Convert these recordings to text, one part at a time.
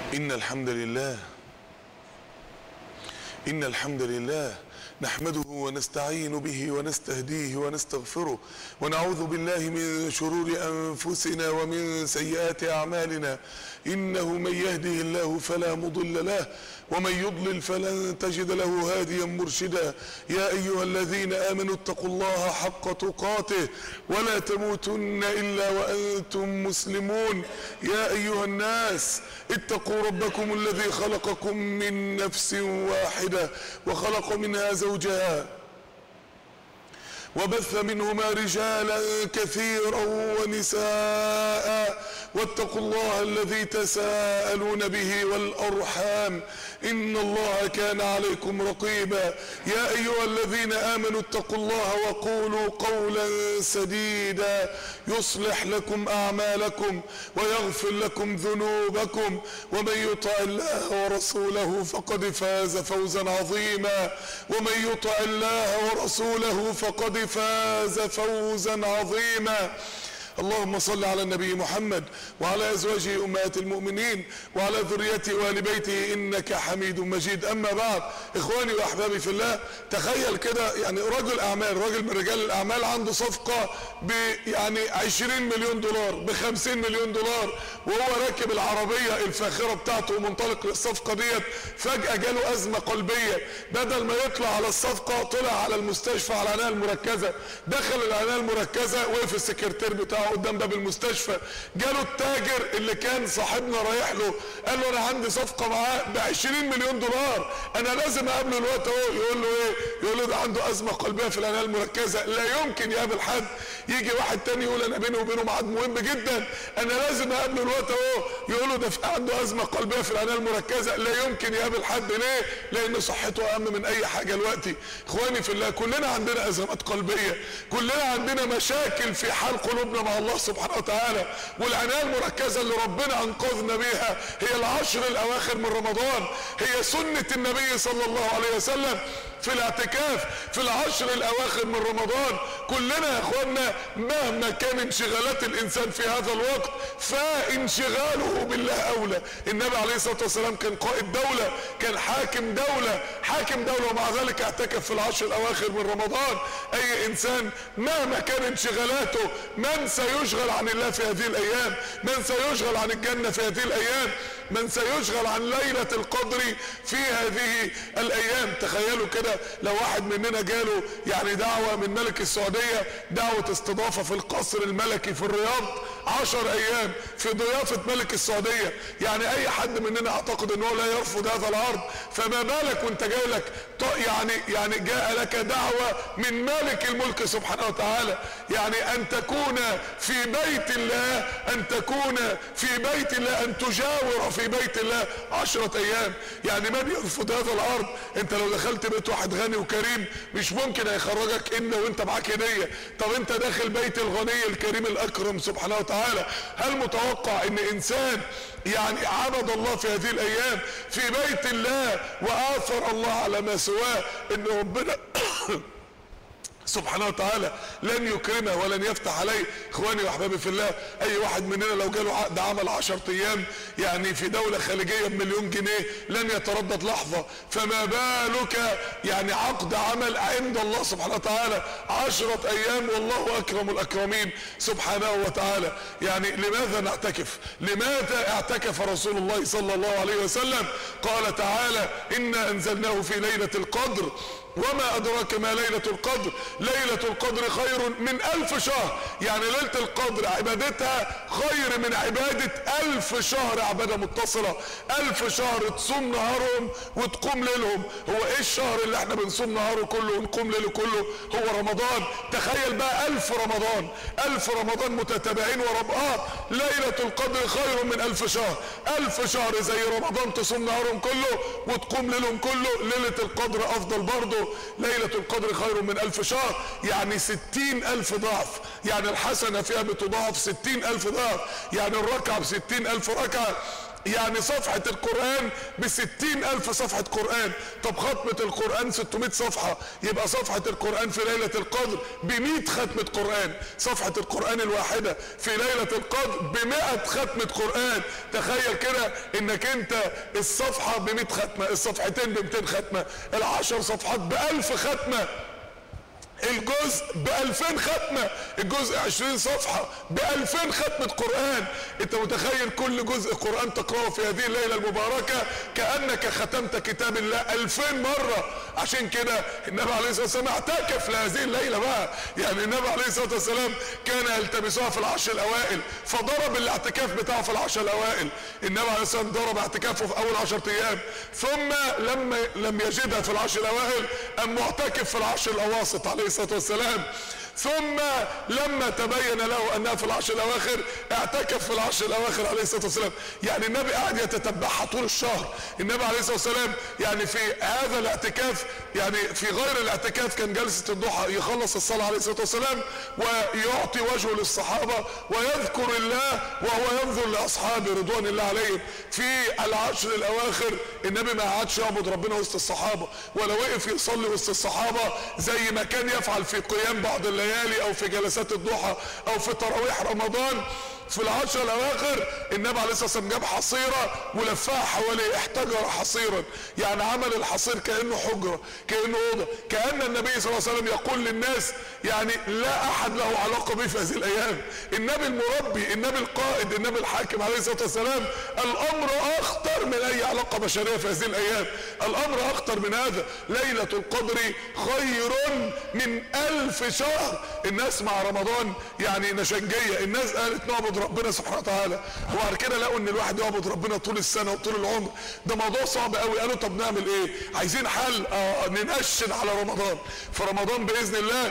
إن الحمد لله إن الحمد لله نحمده ونستعين به ونستهديه ونستغفره ونعوذ بالله من شرور أنفسنا ومن سيئات أعمالنا إنه من يهده الله فلا مضل له ومن يضلل فلن تجد له هاديا مرشدا يا أيها الذين آمنوا اتقوا الله حق تقاته ولا تموتن إلا وأنتم مسلمون يا أيها الناس اتقوا ربكم الذي خلقكم من نفس واحدة وخلق منها زوجها وبث منهما رجالا كثيرا ونساء واتقوا الله الذي تساءلون به والأرحام إن الله كان عليكم رقيبا يا أيها الذين آمنوا اتقوا الله وقولوا قولا سديدا يصلح لكم أعمالكم ويغفر لكم ذنوبكم ومن يطع الله ورسوله فقد فاز فوزا عظيما ومن يطع الله ورسوله فقد فاز فوزا عظيما اللهم صل على النبي محمد وعلى ازواجه امهات المؤمنين وعلى ذريته وال بيته انك حميد مجيد اما بعد اخواني واحبابي في الله تخيل كده يعني رجل اعمال راجل من رجال الاعمال عنده صفقه ب يعني 20 مليون دولار ب 50 مليون دولار وهو راكب العربيه الفاخره بتاعته ومنطلق للصفقه ديت فجاه جاله ازمه قلبيه بدل ما يطلع على الصفقه طلع على المستشفى على العنايه المركزه دخل العنايه المركزه وقف السكرتير بتاعه قدام باب المستشفى جاله التاجر اللي كان صاحبنا رايح له قال له انا عندي صفقه معاه ب 20 مليون دولار انا لازم اقابله الوقت اهو يقول له ايه يقول له ده عنده ازمه قلبيه في العنايه المركزه لا يمكن يقابل حد يجي واحد تاني يقول انا بيني وبينه ميعاد مهم جدا انا لازم اقابله الوقت اهو يقول له ده عنده ازمه قلبيه في العنايه المركزه لا يمكن يقابل حد ليه لان صحته اهم من اي حاجه دلوقتي اخواني في الله كلنا عندنا ازمات قلبيه كلنا عندنا مشاكل في حال قلوبنا مع الله سبحانه وتعالى والعنايه المركزه اللي ربنا انقذنا بيها هي العشر الاواخر من رمضان هي سنه النبي صلى الله عليه وسلم في الاعتكاف في العشر الاواخر من رمضان كلنا يا اخوانا مهما كان انشغالات الانسان في هذا الوقت فانشغاله بالله اولى النبي عليه الصلاه والسلام كان قائد دوله كان حاكم دوله حاكم دوله ومع ذلك اعتكف في العشر الاواخر من رمضان اي انسان مهما كان انشغالاته من سيشغل عن الله في هذه الايام من سيشغل عن الجنه في هذه الايام من سيشغل عن ليله القدر في هذه الايام تخيلوا كده لو واحد مننا جاله يعني دعوة من ملك السعودية دعوة استضافة في القصر الملكي في الرياض عشر ايام في ضيافة ملك السعودية يعني اي حد مننا اعتقد ان هو لا يرفض هذا العرض فما بالك وانت جاي لك يعني يعني جاء لك دعوة من مالك الملك سبحانه وتعالى يعني ان تكون في بيت الله ان تكون في بيت الله ان تجاور في بيت الله عشرة ايام يعني من يرفض هذا العرض انت لو دخلت بيت واحد غني وكريم مش ممكن هيخرجك الا وانت معاك هديه طب انت داخل بيت الغني الكريم الاكرم سبحانه وتعالى هل متوقع ان انسان يعني عبد الله في هذه الايام في بيت الله واثر الله على ما سواه ان ربنا سبحانه وتعالى لن يكرمه ولن يفتح عليه اخواني واحبابي في الله اي واحد مننا لو جاله عقد عمل عشرة ايام يعني في دولة خليجية بمليون جنيه لن يتردد لحظة فما بالك يعني عقد عمل عند الله سبحانه وتعالى عشرة ايام والله اكرم الاكرمين سبحانه وتعالى يعني لماذا نعتكف لماذا اعتكف رسول الله صلى الله عليه وسلم قال تعالى انا انزلناه في ليلة القدر وما ادراك ما ليلة القدر ليلة القدر خير من الف شهر يعني ليلة القدر عبادتها خير من عبادة الف شهر عبادة متصلة الف شهر تصوم نهارهم وتقوم ليلهم هو ايه الشهر اللي احنا بنصوم نهاره كله ونقوم ليله كله هو رمضان تخيل بقى الف رمضان الف رمضان متتابعين ورا اه ليلة القدر خير من الف شهر الف شهر زي رمضان تصوم نهارهم كله وتقوم ليلهم كله ليلة القدر افضل برضه ليلة القدر خير من الف شهر يعني ستين الف ضعف يعني الحسنة فيها بتضاعف ستين الف ضعف يعني الركعة بستين الف ركعة يعني صفحة القرآن بستين ألف صفحة قرآن طب ختمة القرآن 600 صفحة يبقى صفحة القرآن في ليلة القدر بمئة ختمة قرآن صفحة القرآن الواحدة في ليلة القدر بمئة ختمة قرآن تخيل كده انك انت الصفحة بمئة ختمة الصفحتين بمئتين ختمة العشر صفحات بألف ختمة الجزء بألفين ختمة الجزء عشرين صفحة بألفين ختمة قرآن انت متخيل كل جزء قرآن تقرأه في هذه الليلة المباركة كأنك ختمت كتاب الله ألفين مرة عشان كده النبي عليه الصلاة والسلام اعتكف لهذه الليلة بقى يعني النبي عليه الصلاة والسلام كان يلتمسها في العشر الأوائل فضرب الاعتكاف بتاعه في العشر الأوائل النبي عليه الصلاة والسلام ضرب اعتكافه في أول عشرة أيام ثم لما لم يجدها في العشر الأوائل أم معتكف في العشر الأواسط عليه الصلاة والسلام ثم لما تبين له انها في العشر الاواخر اعتكف في العشر الاواخر عليه الصلاه والسلام يعني النبي قاعد يتتبعها طول الشهر النبي عليه الصلاه والسلام يعني في هذا الاعتكاف يعني في غير الاعتكاف كان جلسه الضحى يخلص الصلاه عليه الصلاه والسلام ويعطي وجهه للصحابه ويذكر الله وهو ينظر لاصحابه رضوان الله عليهم في العشر الاواخر النبي ما قعدش يعبد ربنا وسط الصحابه ولا وقف يصلي وسط الصحابه زي ما كان يفعل في قيام بعض الليالي او في جلسات الضحى او في تراويح رمضان في العشر الاواخر النبي عليه الصلاه والسلام جاب حصيره ولفها حواليه احتجر حصيرا يعني عمل الحصير كانه حجره كانه اوضه كان النبي صلى الله عليه وسلم يقول للناس يعني لا احد له علاقه به في هذه الايام النبي المربي النبي القائد النبي الحاكم عليه الصلاه والسلام الامر اخطر من اي علاقه بشريه في هذه الايام الامر اخطر من هذا ليله القدر خير من الف شهر الناس مع رمضان يعني نشنجيه الناس قالت نعبد ربنا سبحانه وتعالى وبعد كده لقوا ان الواحد يعبد ربنا طول السنه وطول العمر ده موضوع صعب قوي قالوا طب نعمل ايه عايزين حل آه ننشن على رمضان في رمضان باذن الله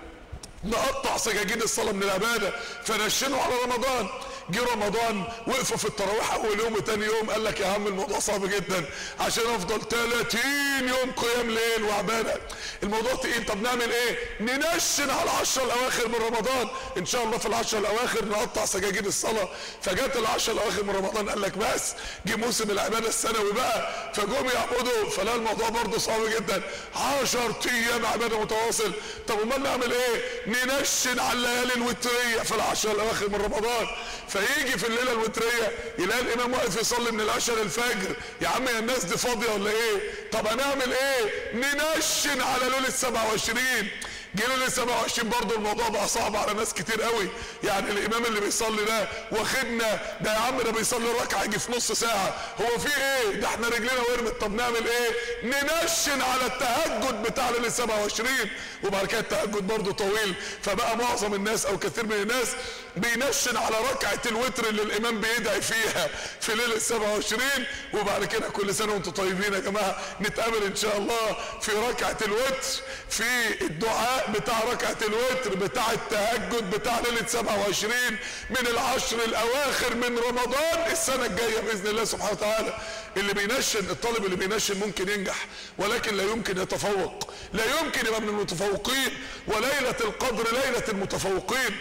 نقطع سجاجيد الصلاه من العباده فنشنوا على رمضان جه رمضان وقفوا في التراويح اول يوم وتاني يوم قال لك يا عم الموضوع صعب جدا عشان افضل 30 يوم قيام ليل وعباده الموضوع تقيل طب نعمل ايه ننشن على العشر الاواخر من رمضان ان شاء الله في العشر الاواخر نقطع سجاجيد الصلاه فجت العشر الاواخر من رمضان قال لك بس جه موسم العباده السنوي بقى فجم يعبدوا فلا الموضوع برضه صعب جدا 10 ايام عباده متواصل طب امال نعمل ايه ننشن على الليالي الوتريه في العشر الاواخر من رمضان فيجي في الليله الوتريه يلاقي الامام واقف يصلي من العشاء للفجر يا عم يا الناس دي فاضيه ولا ايه طب هنعمل ايه ننشن على ليله 27 جه ليله 27 برضه الموضوع بقى صعب على ناس كتير قوي يعني الامام اللي بيصلي ده واخدنا ده يا عم ده بيصلي ركعه يجي في نص ساعه هو في ايه ده احنا رجلينا ورمت طب نعمل ايه ننشن على التهجد بتاع ليله 27 وبعد كده التهجد برضه طويل فبقى معظم الناس او كثير من الناس بينشن على ركعه الوتر اللي الامام بيدعي فيها في ليله 27 وبعد كده كل سنه وانتم طيبين يا جماعه نتقابل ان شاء الله في ركعه الوتر في الدعاء بتاع ركعه الوتر بتاع التهجد بتاع ليله 27 من العشر الاواخر من رمضان السنه الجايه باذن الله سبحانه وتعالى اللي بينشن الطالب اللي بينشن ممكن ينجح ولكن لا يمكن يتفوق لا يمكن يبقى من المتفوقين وليله القدر ليله المتفوقين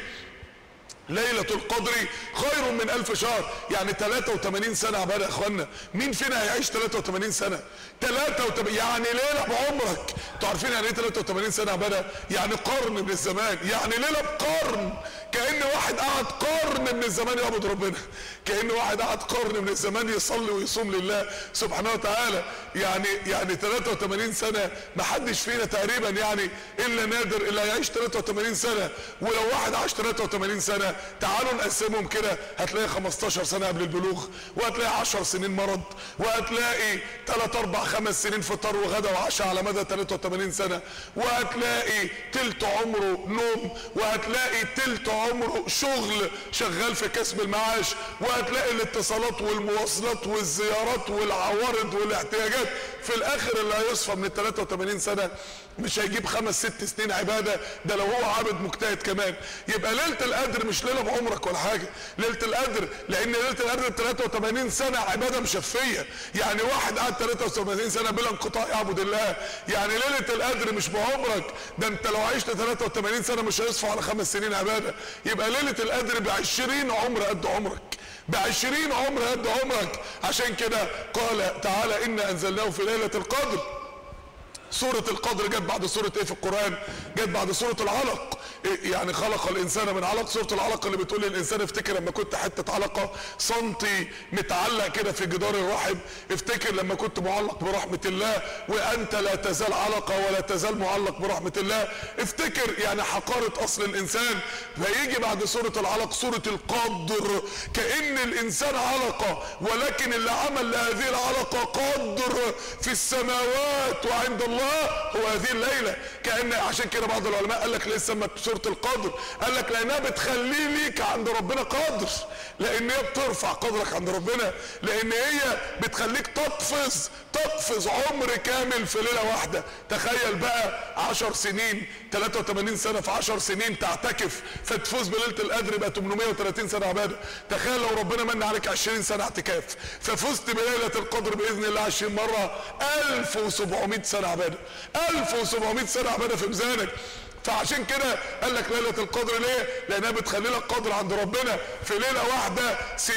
ليلة القدر خير من ألف شهر يعني 83 سنة عبادة يا اخوانا مين فينا هيعيش 83 سنة 83 يعني ليلة بعمرك انتوا عارفين يعني ايه 83 سنة عبادة يعني قرن من الزمان يعني ليلة بقرن كأن واحد قعد قرن من الزمان يعبد ربنا كأن واحد قعد قرن من الزمان يصلي ويصوم لله سبحانه وتعالى يعني يعني 83 سنة ما حدش فينا تقريبا يعني الا نادر الا يعيش 83 سنة ولو واحد عاش 83 سنة تعالوا نقسمهم كده هتلاقي 15 سنة قبل البلوغ وهتلاقي 10 سنين مرض وهتلاقي 3 4 5 سنين فطار وغدا وعشاء على مدى 83 سنة وهتلاقي تلت عمره نوم وهتلاقي تلت عمره شغل شغال في كسب المعاش وهتلاقي الاتصالات والمواصلات والزيارات والعوارض والاحتياجات في الاخر اللي هيصفى من ال 83 سنة مش هيجيب خمس ست سنين عبادة ده لو هو عابد مجتهد كمان يبقى ليلة القدر مش ليلة بعمرك ولا حاجة ليلة القدر لان ليلة القدر 83 سنة عبادة مشفية يعني واحد قعد 83 سنة بلا انقطاع يعبد الله يعني ليلة القدر مش بعمرك ده انت لو عشت 83 سنة مش هيصفوا على خمس سنين عبادة يبقى ليلة القدر ب 20 عمر قد عمرك بعشرين عمر قد عمرك عشان كده قال تعالى إنا أنزلناه في ليلة القدر سورة القدر جت بعد سورة ايه في القرآن جت بعد سورة العلق إيه يعني خلق الانسان من علق سورة العلق اللي بتقول للانسان افتكر لما كنت حتة علقة سنتي متعلق كده في جدار الرحم افتكر لما كنت معلق برحمة الله وانت لا تزال علقة ولا تزال معلق برحمة الله افتكر يعني حقارة اصل الانسان فيجي بعد سورة العلق سورة القدر كأن الانسان علقة ولكن اللي عمل لهذه العلقة قدر في السماوات وعند الله هو هذه الليلة كأن عشان كده بعض العلماء قال لك ليه سمت سورة القدر قال لك لانها بتخليه ليك عند ربنا قادر لان هي بترفع قدرك عند ربنا لان هي بتخليك تقفز تقفز عمر كامل في ليلة واحدة تخيل بقى عشر سنين 83 سنة في عشر سنين تعتكف فتفوز بليلة القدر يبقى 830 سنة عبادة تخيل لو ربنا من عليك 20 سنة اعتكاف ففزت بليلة القدر بإذن الله 20 مرة 1700 سنة عبادة 1700 سنة عبادة في ميزانك فعشان كده قال لك ليلة القدر ليه لانها بتخلي لك قدر عند ربنا في ليلة واحدة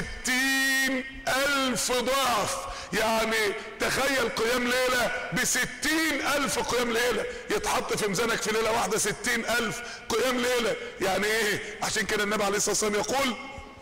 ستين الف ضعف يعني تخيل قيام ليلة بستين الف قيام ليلة يتحط في ميزانك في ليلة واحدة ستين الف قيام ليلة يعني ايه عشان كده النبي عليه الصلاة والسلام يقول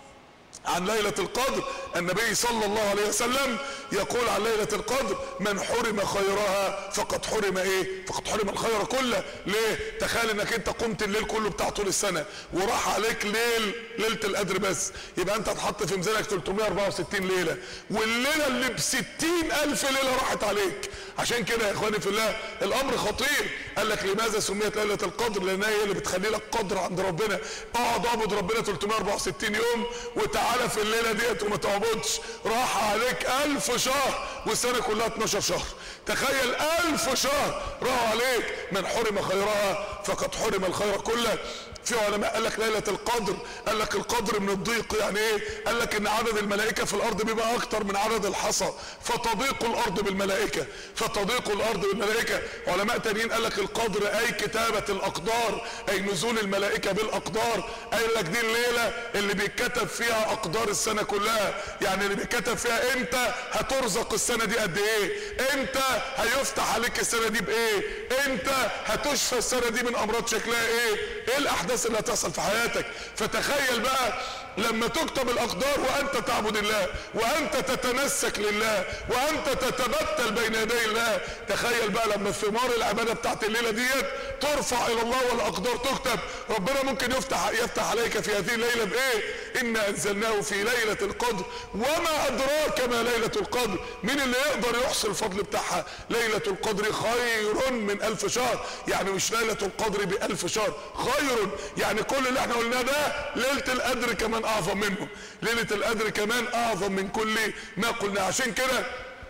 عن ليلة القدر النبي صلى الله عليه وسلم يقول عن ليلة القدر من حرم خيرها فقد حرم ايه فقد حرم الخير كله ليه تخيل انك انت قمت الليل كله بتاع طول السنة وراح عليك ليل ليلة القدر بس يبقى انت هتحط في ميزانك 364 ليلة والليلة اللي ب 60 الف ليلة راحت عليك عشان كده يا اخواني في الله الامر خطير قال لك لماذا سميت ليلة القدر لانها هي اللي بتخلي لك قدر عند ربنا اقعد اعبد ربنا 364 يوم وتعالى في الليلة ديت وما تعبدش راح عليك الف شهر والسنة كلها 12 شهر تخيل الف شهر راح عليك من حرم خيرها فقد حرم الخير كله في علماء قال لك ليلة القدر قال لك القدر من الضيق يعني ايه قال لك ان عدد الملائكة في الارض بيبقى اكتر من عدد الحصى فتضيق الارض بالملائكة فتضيق الارض بالملائكة علماء تانيين قال لك القدر اي كتابة الاقدار اي نزول الملائكة بالاقدار قال لك دي الليلة اللي بيتكتب فيها اقدار السنة كلها يعني اللي بيتكتب فيها انت هترزق السنة دي قد ايه انت هيفتح عليك السنة دي بايه انت هتشفى السنة دي من امراض شكلها ايه ايه الاحداث اللي هتحصل في حياتك فتخيل بقى لما تكتب الاقدار وانت تعبد الله وانت تتنسك لله وانت تتبتل بين يدي الله تخيل بقى لما ثمار العبادة بتاعت الليلة ديت ترفع الى الله والاقدار تكتب ربنا ممكن يفتح يفتح عليك في هذه الليلة بايه انا انزلناه في ليلة القدر وما ادراك ما ليلة القدر مين اللي يقدر يحصي الفضل بتاعها ليلة القدر خير من الف شهر يعني مش ليلة القدر بألف شهر خير يعني كل اللي احنا قلناه ده ليلة القدر كمان اعظم منه ليلة القدر كمان اعظم من كل ما قلنا عشان كده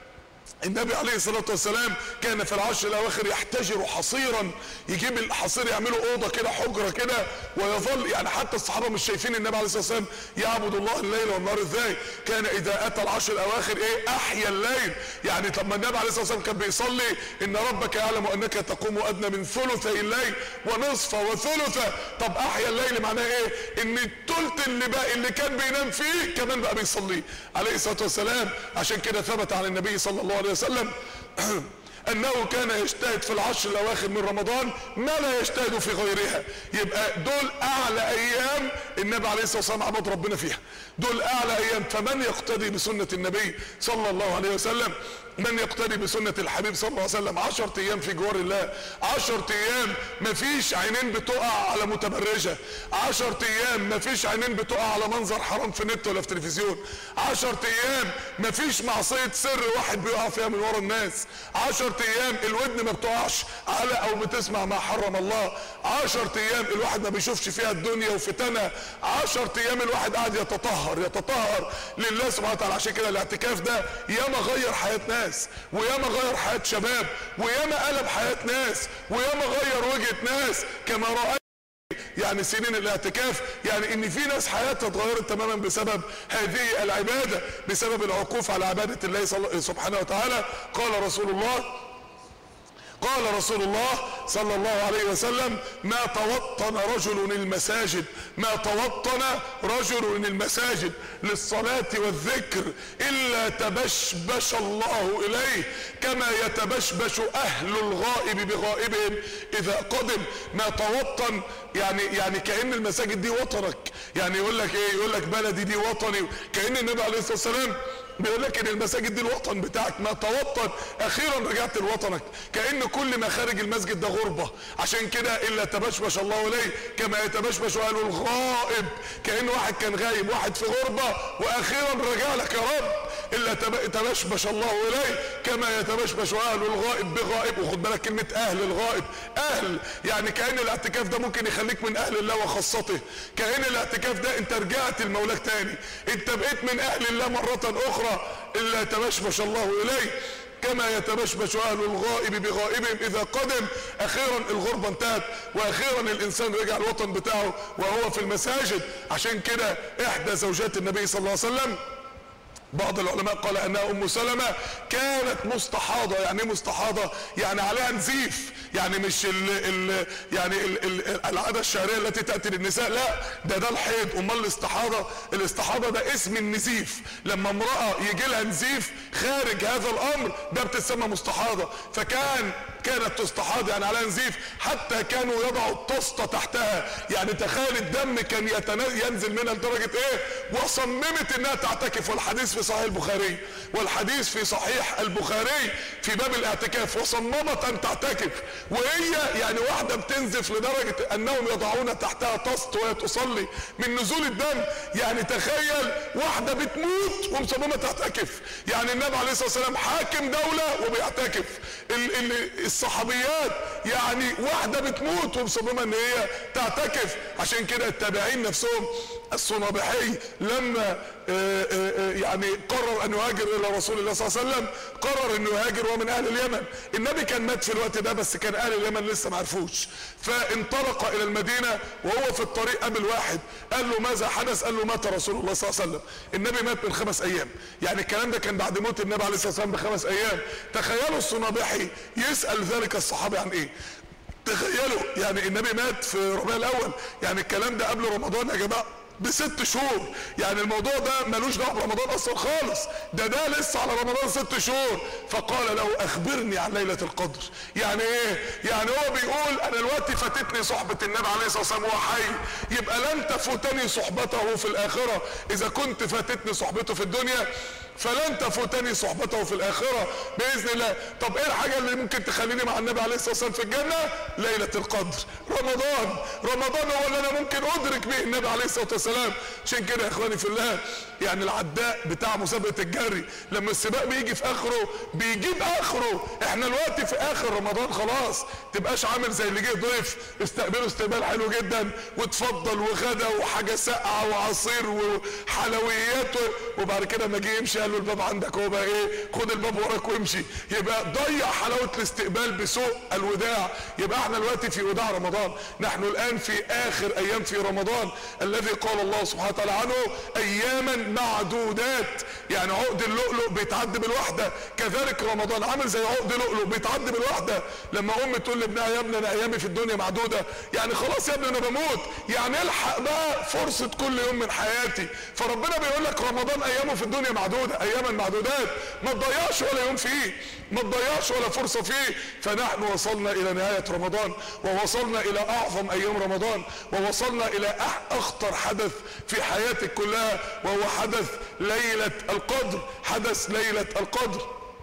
النبي عليه الصلاة والسلام كان في العشر الاواخر يحتجر حصيرا يجيب الحصير يعملوا اوضة كده حجرة كده ويظل يعني حتى الصحابة مش شايفين النبي عليه الصلاة والسلام يعبد الله الليل والنهار ازاي كان اذا اتى العشر الاواخر ايه احيا الليل يعني طب ما النبي عليه الصلاة والسلام كان بيصلي ان ربك يعلم انك تقوم ادنى من ثلثي الليل ونصفه وثلثه طب احيا الليل معناه ايه ان الثلث اللي باقي اللي كان بينام فيه كمان بقى بيصليه عليه الصلاة والسلام عشان كده ثبت عن النبي صلى الله عليه وسلم انه كان يجتهد في العشر الاواخر من رمضان ما لا يجتهد في غيرها يبقى دول اعلى ايام النبي عليه الصلاه والسلام عبد ربنا فيها دول اعلى ايام فمن يقتدي بسنه النبي صلى الله عليه وسلم من يقتدي بسنة الحبيب صلى الله عليه وسلم عشر ايام في جوار الله عشر ايام مفيش عينين بتقع على متبرجة عشر ايام مفيش عينين بتقع على منظر حرام في النت ولا في تلفزيون عشر ايام مفيش معصية سر واحد بيقع فيها من ورا الناس عشر ايام الودن ما بتقعش على او بتسمع ما حرم الله عشر ايام الواحد ما بيشوفش فيها الدنيا وفتنها عشر ايام الواحد قاعد يتطهر يتطهر لله سبحانه وتعالى عشان كده الاعتكاف ده ياما غير حياة ناس وياما غير حياة شباب وياما قلب حياة ناس وياما غير وجهة ناس كما رأيت يعني سنين الاعتكاف يعني ان في ناس حياتها اتغيرت تماما بسبب هذه العبادة بسبب العكوف على عبادة الله سبحانه وتعالى قال رسول الله قال رسول الله صلى الله عليه وسلم ما توطن رجل المساجد ما توطن رجل المساجد للصلاة والذكر إلا تبشبش الله إليه كما يتبشبش أهل الغائب بغائبهم إذا قدم ما توطن يعني يعني كأن المساجد دي وطنك يعني يقول لك ايه يقول لك بلدي دي وطني كأن النبي عليه الصلاة والسلام بيقول لك ان المساجد دي الوطن بتاعك ما توطن اخيرا رجعت لوطنك كان كل ما خارج المسجد ده غربه عشان كده الا تبشبش الله اليه كما يتبشبش اهل الغائب كان واحد كان غايب واحد في غربه واخيرا رجع لك يا رب الا تبشبش الله اليه كما يتبشبش اهل الغائب بغائب وخد بالك كلمه اهل الغائب اهل يعني كان الاعتكاف ده ممكن يخليك من اهل الله وخاصته كان الاعتكاف ده انت رجعت لمولاك تاني انت بقيت من اهل الله مره اخرى اخرى الا تبشبش الله اليه كما يتبشبش اهل الغائب بغائبهم اذا قدم اخيرا الغربة انتهت واخيرا الانسان رجع الوطن بتاعه وهو في المساجد عشان كده احدى زوجات النبي صلى الله عليه وسلم بعض العلماء قال انها ام سلمة كانت مستحاضة يعني ايه مستحاضة يعني عليها نزيف يعني مش ال ال يعني ال ال العادة الشهرية التي تأتي للنساء لا ده ده الحيض امال الاستحاضة الاستحاضة ده اسم النزيف لما امرأة يجي لها نزيف خارج هذا الامر ده بتسمى مستحاضة فكان كانت تستحاض يعني عليها نزيف حتى كانوا يضعوا الطسطة تحتها يعني تخيل الدم كان ينزل منها لدرجة ايه وصممت انها تعتكف والحديث في صحيح البخاري والحديث في صحيح البخاري في باب الاعتكاف وصممت ان تعتكف وهي يعني واحدة بتنزف لدرجة انهم يضعون تحتها طست وهي تصلي من نزول الدم يعني تخيل واحدة بتموت ومصممة تعتكف يعني النبي عليه الصلاة والسلام حاكم دولة وبيعتكف ال ال الصحابيات يعني واحدة بتموت ومصممة ان هي تعتكف عشان كده التابعين نفسهم الصنابحي لما آآ آآ يعني قرر ان يهاجر الى رسول الله صلى الله عليه وسلم قرر انه يهاجر وهو من اهل اليمن النبي كان مات في الوقت ده بس كان اهل اليمن لسه ما عرفوش فانطلق الى المدينه وهو في الطريق قابل واحد قال له ماذا حدث قال له مات رسول الله صلى الله عليه وسلم النبي مات من خمس ايام يعني الكلام ده كان بعد موت النبي عليه الصلاه والسلام بخمس ايام تخيلوا الصنابحي يسال ذلك الصحابي عن ايه تخيلوا يعني النبي مات في ربيع الاول يعني الكلام ده قبل رمضان يا جماعه بست شهور يعني الموضوع ده ملوش دعوه برمضان اصلا خالص ده ده لسه على رمضان ست شهور فقال له اخبرني عن ليله القدر يعني ايه يعني هو بيقول انا دلوقتي فاتتني صحبه النبي عليه الصلاه والسلام وهو حي يبقى لن تفوتني صحبته في الاخره اذا كنت فاتتني صحبته في الدنيا فلن تفوتني صحبته في الاخره باذن الله طب ايه الحاجه اللي ممكن تخليني مع النبي عليه الصلاه والسلام في الجنه ليله القدر رمضان رمضان هو اللي انا ممكن ادرك به النبي عليه الصلاه والسلام عشان كده يا اخواني في الله يعني العداء بتاع مسابقه الجري لما السباق بيجي في اخره بيجيب اخره احنا دلوقتي في اخر رمضان خلاص تبقاش عامل زي اللي جه ضيف استقبله استقبال حلو جدا وتفضل وغدا وحاجه ساقعه وعصير وحلويات وبعد كده ما جه يمشي قال له الباب عندك هو بقى ايه خد الباب وراك وامشي يبقى ضيع حلاوه الاستقبال بسوء الوداع يبقى احنا دلوقتي في وداع رمضان نحن الان في اخر ايام في رمضان الذي قال الله سبحانه وتعالى عنه اياما معدودات يعني عقد اللؤلؤ بيتعد بالوحده كذلك رمضان عامل زي عقد لؤلؤ بيتعد بالوحده لما ام تقول لابنها يا ابني انا ايامي في الدنيا معدوده يعني خلاص يا ابني انا بموت يعني الحق بقى فرصه كل يوم من حياتي فربنا بيقول لك رمضان ايامه في الدنيا معدوده اياما معدودات ما تضيعش ولا يوم فيه ما تضيعش ولا فرصه فيه فنحن وصلنا الى نهايه رمضان ووصلنا الى اعظم ايام رمضان ووصلنا الى اخطر حدث في حياتك كلها وهو حدث ليله القدر حدث ليله القدر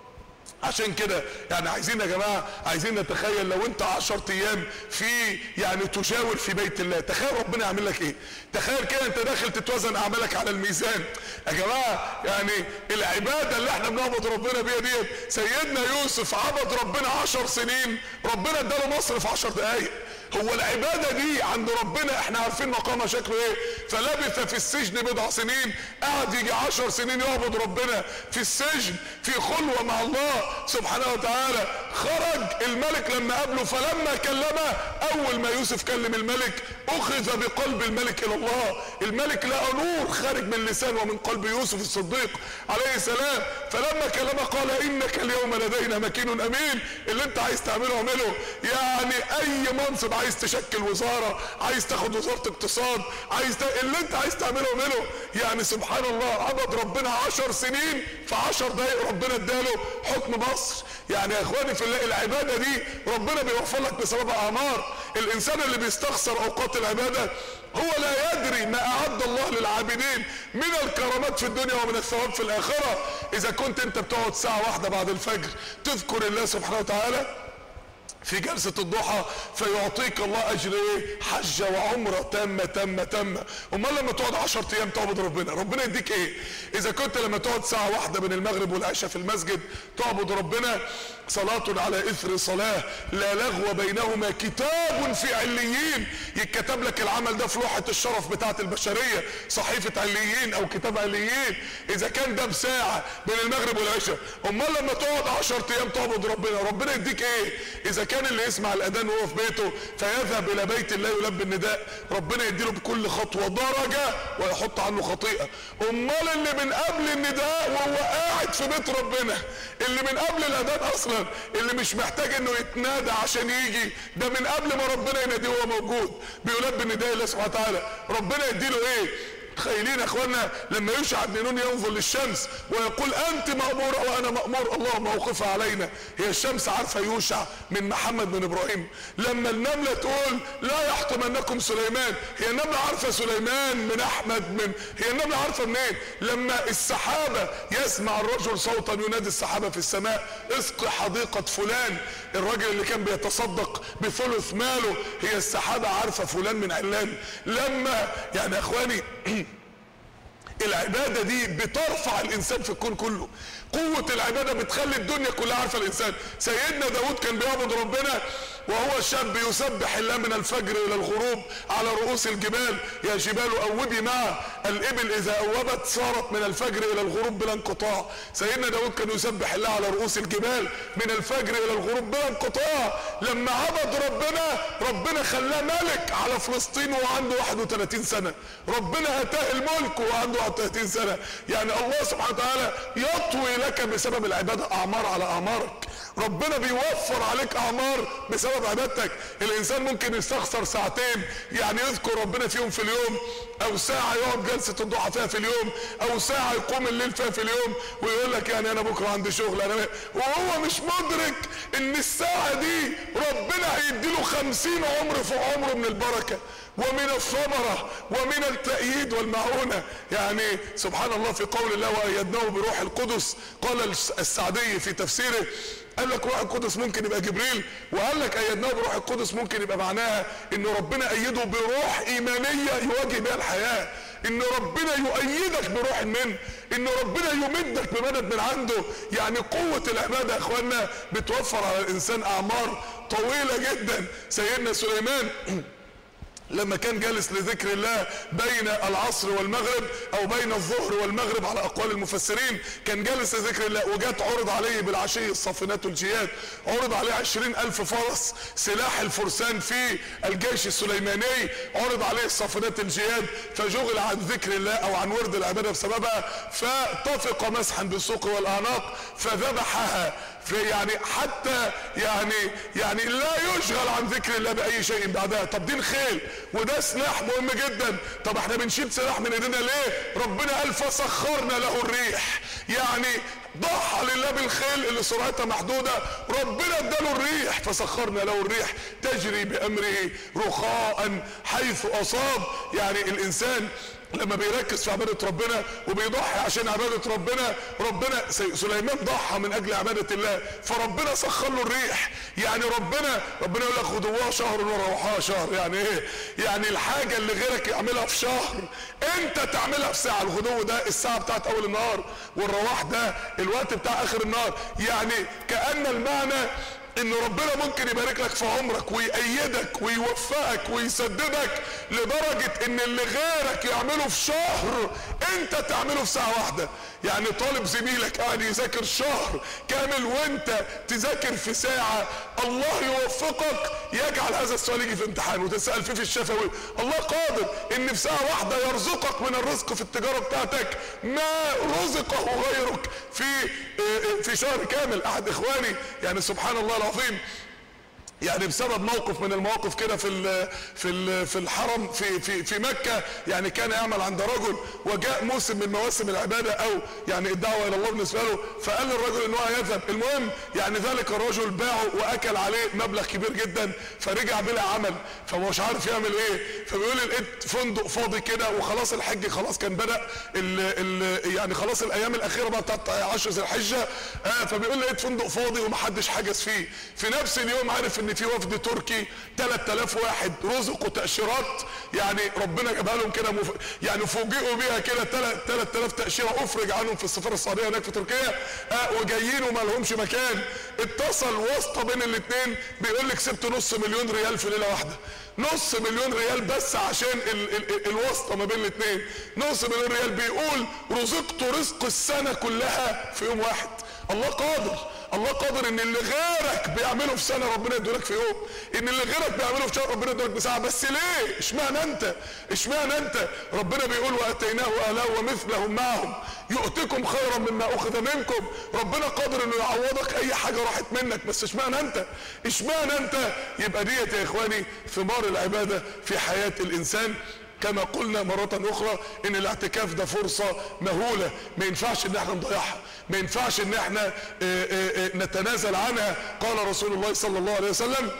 عشان كده يعني عايزين يا جماعه عايزين نتخيل لو انت 10 ايام في يعني تجاور في بيت الله تخيل ربنا يعمل لك ايه تخيل كده انت داخل تتوزن اعمالك على الميزان يا جماعه يعني العباده اللي احنا بنعبد ربنا بيها ديت سيدنا يوسف عبد ربنا 10 سنين ربنا اداله مصر في 10 دقائق هو العبادة دي عند ربنا احنا عارفين مقامها شكله ايه فلبث في السجن بضع سنين قعد يجي عشر سنين يعبد ربنا في السجن في خلوة مع الله سبحانه وتعالى خرج الملك لما قابله فلما كلمه اول ما يوسف كلم الملك اخذ بقلب الملك الى الله الملك لقى نور خارج من لسان ومن قلب يوسف الصديق عليه السلام فلما كلمه قال انك اليوم لدينا مكين امين اللي انت عايز تعمله اعمله يعني اي منصب عايز تشكل وزارة عايز تاخد وزارة اقتصاد عايز ت... اللي انت عايز تعمله اعمله يعني سبحان الله عبد ربنا عشر سنين في عشر دقايق ربنا اداله حكم مصر يعني يا اخواني في الله العبادة دي ربنا بيوفر لك بسبب اعمار الانسان اللي بيستخسر اوقات العبادة هو لا يدري ما اعد الله للعابدين من الكرامات في الدنيا ومن الثواب في الاخرة اذا كنت انت بتقعد ساعة واحدة بعد الفجر تذكر الله سبحانه وتعالى في جلسة الضحى فيعطيك الله اجر ايه حجة وعمرة تامة تامة تامة امال لما تقعد عشر ايام تعبد ربنا ربنا يديك ايه اذا كنت لما تقعد ساعة واحدة بين المغرب والعشاء في المسجد تعبد ربنا صلاة على اثر صلاة لا لغو بينهما كتاب في عليين يتكتب لك العمل ده في لوحة الشرف بتاعة البشرية صحيفة عليين او كتاب عليين اذا كان ده بساعة بين المغرب والعشاء امال لما تقعد عشر ايام تعبد ربنا ربنا يديك ايه اذا كان اللي يسمع الاذان وهو في بيته فيذهب الى بيت الله يلبي النداء ربنا يديله بكل خطوة درجة ويحط عنه خطيئة امال اللي من قبل النداء وهو قاعد في بيت ربنا اللي من قبل الاذان اصلا اللي مش محتاج انه يتنادى عشان يجي ده من قبل ما ربنا يناديه وهو موجود بيلبي النداء الله سبحانه وتعالى ربنا يديله ايه متخيلين يا اخوانا لما يوشع بن نون ينظر للشمس ويقول انت ماموره وانا مامور اللهم اوقفها علينا هي الشمس عارفه يوشع من محمد بن ابراهيم لما النمله تقول لا يحطمنكم سليمان هي النمله عارفه سليمان من احمد من هي النمله عارفه منين لما السحابه يسمع الرجل صوتا ينادي السحابه في السماء اسق حديقه فلان الراجل اللي كان بيتصدق بثلث ماله هي السحابه عارفه فلان من علان لما يعني يا اخواني العبادة دي بترفع الانسان في الكون كله قوة العبادة بتخلي الدنيا كلها عارفة الانسان سيدنا داود كان بيعبد ربنا وهو شاب يسبح الله من الفجر الى الغروب على رؤوس الجبال يا جبال اوبي معه الابل اذا اوبت صارت من الفجر الى الغروب بلا انقطاع سيدنا داود كان يسبح الله على رؤوس الجبال من الفجر الى الغروب بلا انقطاع لما عبد ربنا ربنا خلاه ملك على فلسطين وهو عنده 31 سنة ربنا اتاه الملك وهو عنده 31 سنة يعني الله سبحانه وتعالى يطوي لك بسبب العبادة اعمار على اعمارك ربنا بيوفر عليك اعمار بسبب عبادتك الانسان ممكن يستخسر ساعتين يعني يذكر ربنا فيهم في اليوم او ساعة يقعد جلسة الضحى فيها في اليوم او ساعة يقوم الليل فيها في اليوم ويقول لك يعني انا بكرة عندي شغل انا وهو مش مدرك ان الساعة دي ربنا هيديله خمسين عمر في عمره من البركة ومن الثمرة ومن التأييد والمعونة يعني سبحان الله في قول الله وأيدناه بروح القدس قال السعدي في تفسيره قال لك روح القدس ممكن يبقى جبريل وقال لك ايدناه بروح القدس ممكن يبقى معناها ان ربنا ايده بروح ايمانيه يواجه بها الحياه ان ربنا يؤيدك بروح منه ان ربنا يمدك بمدد من عنده يعني قوة العبادة يا اخوانا بتوفر على الانسان اعمار طويلة جدا سيدنا سليمان لما كان جالس لذكر الله بين العصر والمغرب او بين الظهر والمغرب على اقوال المفسرين كان جالس لذكر الله وجات عرض عليه بالعشي الصافنات الجياد عرض عليه عشرين الف فرس سلاح الفرسان في الجيش السليماني عرض عليه الصافنات الجياد فجغل عن ذكر الله او عن ورد العبادة بسببها فطفق مسحا بالسوق والاعناق فذبحها في يعني حتى يعني يعني لا يشغل عن ذكر الله باي شيء بعدها طب دي الخيل وده سلاح مهم جدا طب احنا بنشيل سلاح من ايدينا ليه ربنا قال فسخرنا له الريح يعني ضحى لله بالخيل اللي سرعتها محدودة ربنا اداله الريح فسخرنا له الريح تجري بامره رخاء حيث اصاب يعني الانسان لما بيركز في عبادة ربنا وبيضحي عشان عبادة ربنا ربنا سي- سليمان ضحى من اجل عبادة الله فربنا سخر له الريح يعني ربنا ربنا يقول لك غدوها شهر وروحها شهر يعني ايه يعني الحاجة اللي غيرك يعملها في شهر انت تعملها في ساعة الغدو ده الساعة بتاعت اول النهار والرواح ده الوقت بتاع اخر النهار يعني كأن المعنى ان ربنا ممكن يبارك لك في عمرك ويأيدك ويوفقك ويسددك لدرجة ان اللي غيرك يعمله في شهر انت تعمله في ساعة واحدة يعني طالب زميلك قاعد يذاكر شهر كامل وانت تذاكر في ساعة الله يوفقك يجعل هذا السؤال يجي في امتحان وتسأل فيه في الشفوي الله قادر ان في ساعة واحدة يرزقك من الرزق في التجارة بتاعتك ما رزقه غيرك في في شهر كامل احد اخواني يعني سبحان الله العظيم يعني بسبب موقف من المواقف كده في ال في ال في الحرم في في في مكه يعني كان يعمل عند رجل وجاء موسم من مواسم العباده او يعني الدعوه الى الله بالنسبه له فقال للرجل ان هو يذهب المهم يعني ذلك الرجل باعه واكل عليه مبلغ كبير جدا فرجع بلا عمل فمش عارف يعمل ايه فبيقول لي لقيت فندق فاضي كده وخلاص الحج خلاص كان بدا ال ال يعني خلاص الايام الاخيره بقى بتاعت 10 ذي الحجه آه فبيقول لي لقيت فندق فاضي ومحدش حجز فيه في نفس اليوم عارف ان في وفد تركي 3000 واحد رزقوا تاشيرات يعني ربنا جابها لهم كده مف... يعني فوجئوا بيها كده 3000 تاشيره افرج عنهم في السفاره السعوديه هناك في تركيا آه وجايين وما لهمش مكان اتصل واسطه بين الاثنين بيقول لي كسبت نص مليون ريال في ليله واحده نص مليون ريال بس عشان ال ال ال الواسطه ما بين الاثنين نص مليون ريال بيقول رزقت رزق السنه كلها في يوم واحد الله قادر الله قادر ان اللي غيرك بيعمله في سنه ربنا يدولك في يوم ان اللي غيرك بيعمله في شهر ربنا يدولك بساعه بس ليه اشمعنى انت اشمعنى انت ربنا بيقول واتيناه اهله ومثلهم معهم يؤتكم خيرا مما اخذ منكم ربنا قادر انه يعوضك اي حاجه راحت منك بس اشمعنى انت اشمعنى انت يبقى ديت يا اخواني ثمار العباده في حياه الانسان كما قلنا مرة أخرى إن الاعتكاف ده فرصة مهولة ما ينفعش إن احنا نضيعها ما ينفعش إن احنا اه اه اه نتنازل عنها قال رسول الله صلى الله عليه وسلم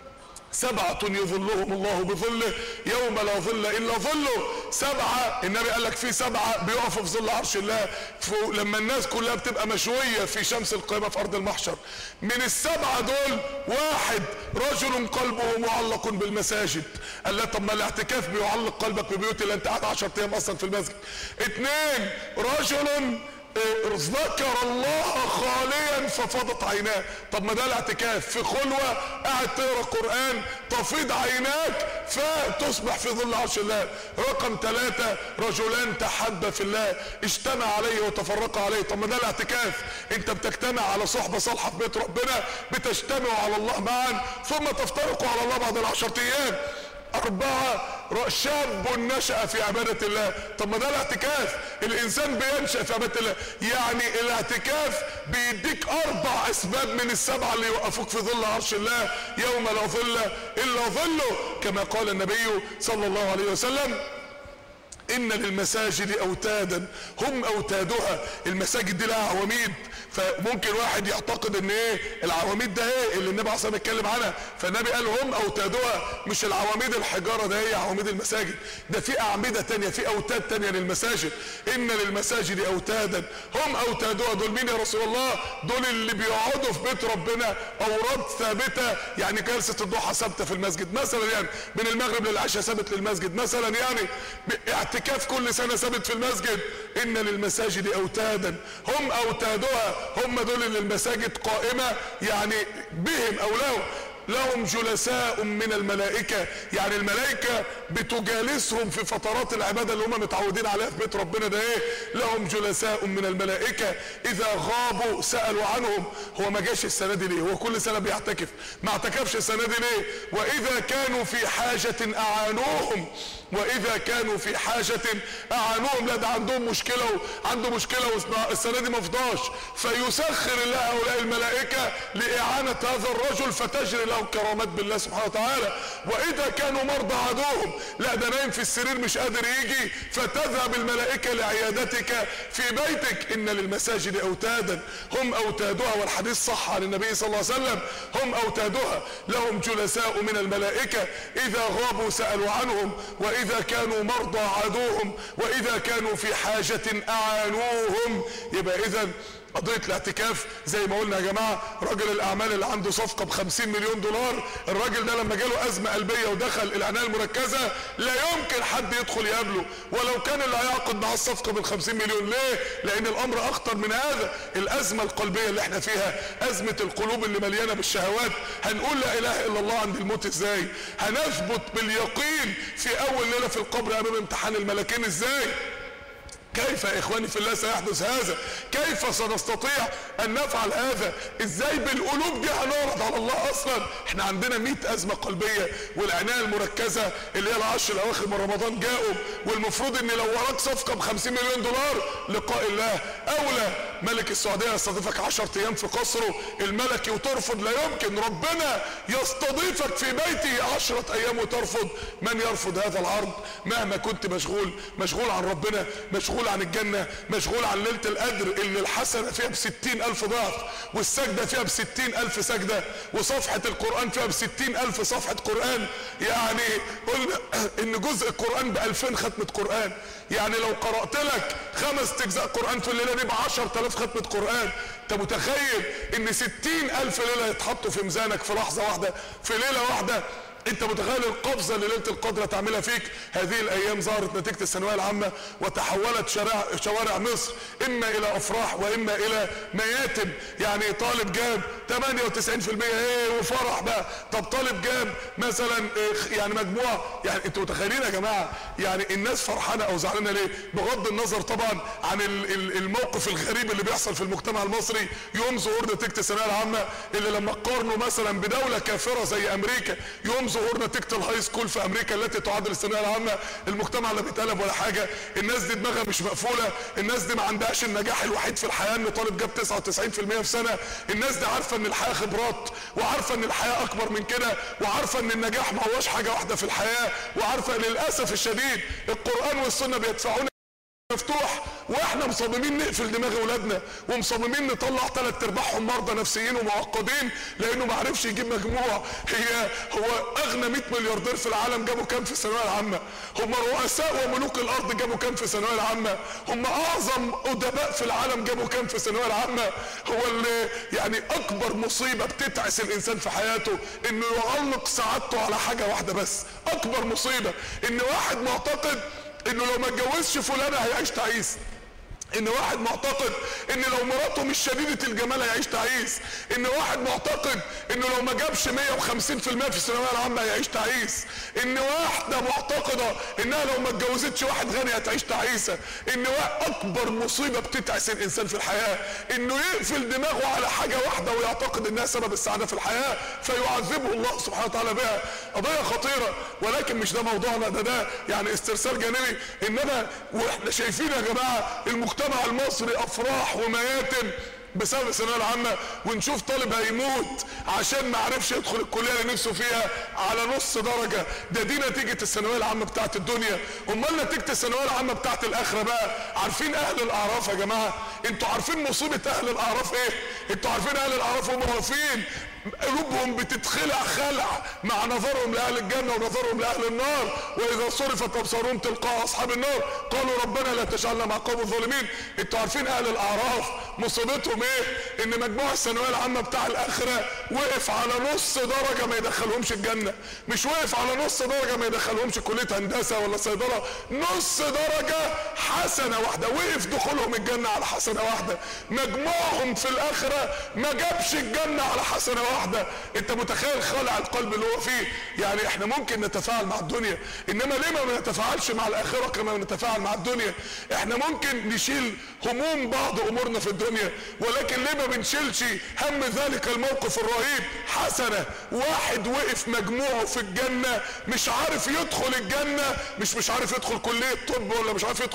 سبعة يظلهم الله بظله يوم لا ظل إلا ظله سبعة النبي قال لك في سبعة بيقفوا في ظل عرش الله لما الناس كلها بتبقى مشوية في شمس القيامة في أرض المحشر من السبعة دول واحد رجل قلبه معلق بالمساجد قال لا طب ما الاعتكاف بيعلق قلبك ببيوت اللي انت قاعد 10 ايام اصلا في المسجد اثنين رجل ذكر الله خاليا ففاضت عيناه طب ما ده الاعتكاف في خلوة قاعد تقرا قرآن تفيض عيناك فتصبح في ظل عرش الله رقم ثلاثة رجلان تحبا في الله اجتمع عليه وتفرقا عليه طب ما ده الاعتكاف انت بتجتمع على صحبة صالحة في بيت ربنا بتجتمعوا على الله معا ثم تفترقوا على الله بعد العشرة ايام أربعة شاب نشأ في عبادة الله طب ما ده الاعتكاف الإنسان بينشأ في عبادة الله يعني الاعتكاف بيديك أربع أسباب من السبعة اللي يوقفوك في ظل عرش الله يوم لا ظل إلا ظله كما قال النبي صلى الله عليه وسلم ان للمساجد اوتادا هم اوتادها المساجد دي لها عواميد فممكن واحد يعتقد ان ايه العواميد ده ايه اللي النبي عليه الصلاه اتكلم عنها فالنبي قال هم اوتادها مش العواميد الحجاره ده هي عواميد المساجد ده في اعمده تانية في اوتاد تانية للمساجد ان للمساجد اوتادا هم اوتادها دول مين يا رسول الله دول اللي بيقعدوا في بيت ربنا اوراد ثابته يعني جلسه الضحى ثابته في المسجد مثلا يعني من المغرب للعشاء ثابت للمسجد مثلا يعني اعتكاف كل سنة ثابت في المسجد ان للمساجد اوتادا هم اوتادها هم دول اللي المساجد قائمة يعني بهم او لهم لهم جلساء من الملائكة يعني الملائكة بتجالسهم في فترات العبادة اللي هم متعودين عليها في بيت ربنا ده ايه لهم جلساء من الملائكة اذا غابوا سألوا عنهم هو ما جاش السنة دي ليه هو كل سنة بيعتكف ما اعتكفش السنة دي ليه واذا كانوا في حاجة اعانوهم واذا كانوا في حاجة اعانوهم لا ده عندهم مشكلة عنده مشكلة السنة دي ما فضاش فيسخر الله هؤلاء الملائكة لاعانة هذا الرجل فتجري له كرامات بالله سبحانه وتعالى واذا كانوا مرضى عدوهم لا ده نايم في السرير مش قادر يجي فتذهب الملائكة لعيادتك في بيتك ان للمساجد اوتادا هم اوتادها والحديث صح عن النبي صلى الله عليه وسلم هم اوتادها لهم جلساء من الملائكة اذا غابوا سألوا عنهم واذا كانوا مرضى عادوهم واذا كانوا في حاجة اعانوهم يبقى اذا قضية الاعتكاف زي ما قلنا يا جماعة رجل الاعمال اللي عنده صفقة بخمسين مليون دولار الراجل ده لما جاله ازمة قلبية ودخل العناية المركزة لا يمكن حد يدخل يقابله ولو كان اللي هيعقد معاه الصفقة بالخمسين مليون ليه لان الامر اخطر من هذا الازمة القلبية اللي احنا فيها ازمة القلوب اللي مليانة بالشهوات هنقول لا اله الا الله عند الموت ازاي هنثبت باليقين في اول ليلة في القبر امام امتحان الملكين ازاي كيف يا اخواني في الله سيحدث هذا كيف سنستطيع ان نفعل هذا ازاي بالقلوب دي هنعرض على الله اصلا احنا عندنا مئة ازمة قلبية والعناية المركزة اللي هي العشر الاواخر من رمضان جاءوا والمفروض ان لو وراك صفقة بخمسين مليون دولار لقاء الله اولى ملك السعودية يستضيفك عشر ايام في قصره الملكي وترفض لا يمكن ربنا يستضيفك في بيته عشرة ايام وترفض من يرفض هذا العرض مهما كنت مشغول مشغول عن ربنا مشغول عن الجنة مشغول عن ليلة القدر اللي الحسنة فيها بستين الف ضعف والسجدة فيها بستين الف سجدة وصفحة القرآن فيها بستين الف صفحة قرآن يعني قلنا ان جزء القرآن بألفين ختمة قرآن يعني لو قرأت لك خمس اجزاء قرآن في الليلة دي بعشر تلاف ختمة قرآن انت متخيل ان ستين الف ليلة يتحطوا في ميزانك في لحظة واحدة في ليلة واحدة انت متخيل القفزة اللي ليلة القدر تعملها فيك هذه الايام ظهرت نتيجة الثانوية العامة وتحولت شارع, شوارع مصر اما الى افراح واما الى مياتم يعني طالب جاب 98% ايه وفرح بقى طب طالب جاب مثلا إيه يعني مجموعة يعني انتوا متخيلين يا جماعة يعني الناس فرحانة او زعلانة ليه بغض النظر طبعا عن الموقف الغريب اللي بيحصل في المجتمع المصري يوم ظهور نتيجة الثانوية العامة اللي لما قارنوا مثلا بدولة كافرة زي امريكا يوم ظهور نتيجة الهاي سكول في امريكا التي تعادل الثانوية العامة المجتمع لا بيتقلب ولا حاجة الناس دي دماغها مش مقفولة الناس دي ما عندهاش النجاح الوحيد في الحياة ان طالب جاب 99% في سنة الناس دي عارفة ان الحياة خبرات وعارفة ان الحياة اكبر من كده وعارفة ان النجاح ما هوش حاجة واحدة في الحياة وعارفة للأسف الشديد القرآن والسنة بيدفعونا مفتوح واحنا مصممين نقفل دماغ اولادنا ومصممين نطلع ثلاث ارباعهم مرضى نفسيين ومعقدين لانه ما عرفش يجيب مجموع هي هو اغنى 100 ملياردير في العالم جابوا كام في الثانويه العامه هم رؤساء وملوك الارض جابوا كام في الثانويه العامه هم اعظم ادباء في العالم جابوا كام في الثانويه العامه هو اللي يعني اكبر مصيبه بتتعس الانسان في حياته انه يعلق سعادته على حاجه واحده بس اكبر مصيبه ان واحد معتقد انه لو ما اتجوزش فلانه هيعيش تعيس ان واحد معتقد ان لو مراته مش شديدة الجمال هيعيش تعيس ان واحد معتقد انه لو ما جابش 150% في الثانوية العامة هيعيش تعيس ان واحدة معتقدة انها لو ما اتجوزتش واحد غني هتعيش تعيسة ان اكبر مصيبة بتتعس الانسان في الحياة انه يقفل دماغه على حاجة واحدة ويعتقد انها سبب السعادة في الحياة فيعذبه الله سبحانه وتعالى بها قضية خطيرة ولكن مش ده موضوعنا ده ده يعني استرسال جانبي انما واحنا شايفين يا جماعة المجتمع المجتمع المصري افراح ومياتم بسبب الثانويه العامه ونشوف طالب هيموت عشان ما عرفش يدخل الكليه اللي نفسه فيها على نص درجه ده دي نتيجه الثانويه العامه بتاعت الدنيا امال نتيجه الثانويه العامه بتاعت الاخره بقى عارفين اهل الاعراف يا جماعه انتوا عارفين مصيبه اهل الاعراف ايه انتوا عارفين اهل الاعراف هم واقفين قلوبهم بتتخلع خلع مع نظرهم لاهل الجنه ونظرهم لاهل النار واذا صرفت ابصارهم تلقاء اصحاب النار قالوا ربنا لا تجعلنا مع قوم الظالمين انتوا عارفين اهل الاعراف مصيبتهم ايه ان مجموع الثانويه العامه بتاع الاخره وقف على نص درجه ما يدخلهمش الجنه مش وقف على نص درجه ما يدخلهمش كليه هندسه ولا صيدله نص درجه حسنه واحده وقف دخولهم الجنه على حسنه واحده مجموعهم في الاخره ما جابش الجنه على حسنه واحده انت متخيل خلع القلب اللي هو فيه يعني احنا ممكن نتفاعل مع الدنيا انما ليه ما بنتفاعلش مع الاخره كما بنتفاعل مع الدنيا احنا ممكن نشيل هموم بعض امورنا في الدنيا ولكن ليه ما بنشيلش هم ذلك الموقف الرهيب حسنه واحد وقف مجموعه في الجنه مش عارف يدخل الجنه مش مش عارف يدخل كليه طب ولا مش عارف يدخل كلية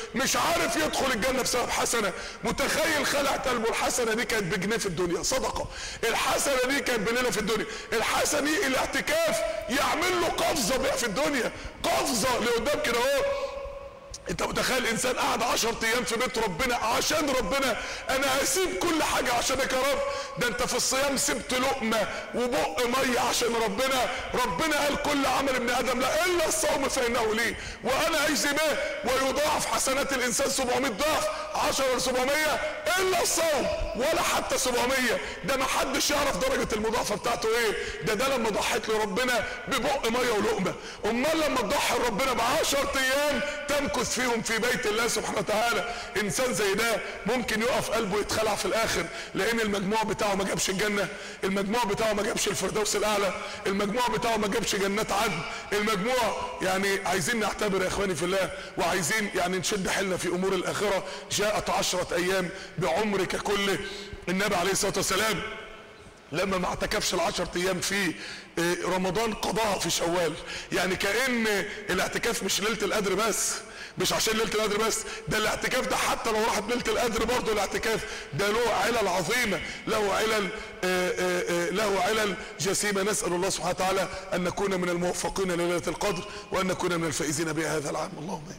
مش عارف يدخل الجنه بسبب حسنه متخيل خلعت قلبه الحسنه دي كانت بجنيه في الدنيا صدقه الحسنه دي كانت بليله في الدنيا الحسنه دي الاعتكاف يعمل له قفزه بقى في الدنيا قفزه لقدام كده اهو انت متخيل انسان قعد عشر ايام في بيت ربنا عشان ربنا انا هسيب كل حاجة عشانك يا رب ده انت في الصيام سبت لقمة وبق مية عشان ربنا ربنا قال كل عمل ابن ادم لا الا الصوم فانه لي وانا اجزي به ويضاعف حسنات الانسان 700 ضعف 10 ل 700 الا الصوم ولا حتى 700 ده ما حدش يعرف درجة المضاعفة بتاعته ايه ده ده لما ضحيت لربنا ببق مية ولقمة امال لما تضحي ربنا ب 10 ايام تمكث فيهم في بيت الله سبحانه وتعالى انسان زي ده ممكن يقف قلبه يتخلع في الاخر لان المجموع بتاعه ما جابش الجنة المجموع بتاعه ما جابش الفردوس الاعلى المجموع بتاعه ما جابش جنات عدن المجموع يعني عايزين نعتبر يا اخواني في الله وعايزين يعني نشد حيلنا في امور الاخرة جاءت عشرة ايام بعمرك كله النبي عليه الصلاة والسلام لما ما اعتكفش العشر ايام في رمضان قضاها في شوال يعني كأن الاعتكاف مش ليلة القدر بس مش عشان ليله القدر بس ده الاعتكاف ده حتى لو راحت ليله القدر برضه الاعتكاف ده له علل عظيمه له علل آآ آآ له علل جسيمه نسال الله سبحانه وتعالى ان نكون من الموفقين لليله القدر وان نكون من الفائزين بها هذا العام اللهم امين